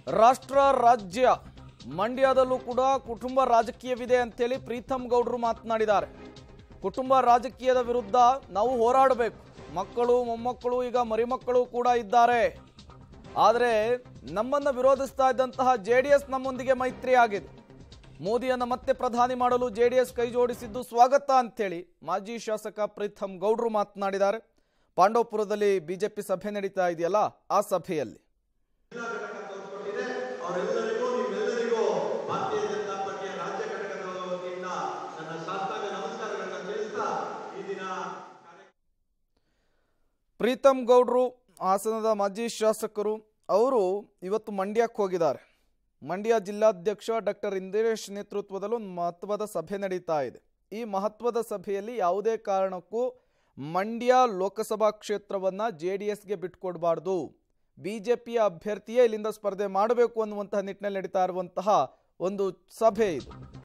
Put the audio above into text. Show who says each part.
Speaker 1: ರಾಷ್ಟ್ರ ರಾಜ್ಯ ಮಂಡ್ಯದಲ್ಲೂ ಕೂಡ ಕುಟುಂಬ ರಾಜಕೀಯವಿದೆ ಅಂತೇಳಿ ಪ್ರೀತಮ್ ಗೌಡ್ರು ಮಾತನಾಡಿದ್ದಾರೆ ಕುಟುಂಬ ರಾಜಕೀಯದ ವಿರುದ್ಧ ನಾವು ಹೋರಾಡಬೇಕು ಮಕ್ಕಳು ಮೊಮ್ಮಕ್ಕಳು ಈಗ ಮರಿಮಕ್ಕಳು ಕೂಡ ಇದ್ದಾರೆ ಆದರೆ ನಮ್ಮನ್ನು ವಿರೋಧಿಸ್ತಾ ಇದ್ದಂತಹ ಜೆ ಡಿ ಎಸ್ ನಮ್ಮೊಂದಿಗೆ ಮೈತ್ರಿ ಆಗಿದೆ ಮೋದಿಯನ್ನು ಮತ್ತೆ ಪ್ರಧಾನಿ ಮಾಡಲು ಜೆ ಡಿ ಎಸ್ ಕೈ ಜೋಡಿಸಿದ್ದು ಸ್ವಾಗತ ಅಂತೇಳಿ ಮಾಜಿ ಶಾಸಕ ಪ್ರೀತಮ್ ಗೌಡ್ರು ಮಾತನಾಡಿದ್ದಾರೆ ಪಾಂಡವಪುರದಲ್ಲಿ ಬಿಜೆಪಿ ಸಭೆ ನಡೀತಾ ಇದೆಯಲ್ಲ ಆ ಸಭೆಯಲ್ಲಿ
Speaker 2: ಅವರೆಲ್ಲರಿಗೂ ನಿಮ್ಮೆಲ್ಲರಿಗೂ ಭಾರತೀಯ ಜನತಾ ಪಾರ್ಟಿಯ ರಾಜ್ಯ ಘಟಕದ ವತಿಯಿಂದ ನನ್ನ ಶಾಸ್ತ್ರಾಂಗ ನಮಸ್ಕಾರಗಳನ್ನ ತಿಳಿಸ್ತಾ ಈ ದಿನ
Speaker 1: ಪ್ರೀತಮ್ ಗೌಡ್ರು ಹಾಸನದ ಮಾಜಿ ಶಾಸಕರು ಅವರು ಇವತ್ತು ಮಂಡ್ಯಕ್ಕೆ ಹೋಗಿದ್ದಾರೆ ಮಂಡ್ಯ ಜಿಲ್ಲಾಧ್ಯಕ್ಷ ಡಾಕ್ಟರ್ ಇಂದಿರೇಶ್ ನೇತೃತ್ವದಲ್ಲಿ ಒಂದು ಮಹತ್ವದ ಸಭೆ ನಡೀತಾ ಇದೆ ಈ ಮಹತ್ವದ ಸಭೆಯಲ್ಲಿ ಯಾವುದೇ ಕಾರಣಕ್ಕೂ ಮಂಡ್ಯ ಲೋಕಸಭಾ ಕ್ಷೇತ್ರವನ್ನು ಜೆ ಡಿ ಎಸ್ಗೆ ಬಿಟ್ಕೊಡ್ಬಾರ್ದು ಬಿ ಜೆ ಪಿಯ ಅಭ್ಯರ್ಥಿಯೇ ಇಲ್ಲಿಂದ ಸ್ಪರ್ಧೆ ಮಾಡಬೇಕು ಅನ್ನುವಂತಹ ನಿಟ್ಟಿನಲ್ಲಿ ನಡೀತಾ ಇರುವಂತಹ ಒಂದು ಸಭೆ ಇದು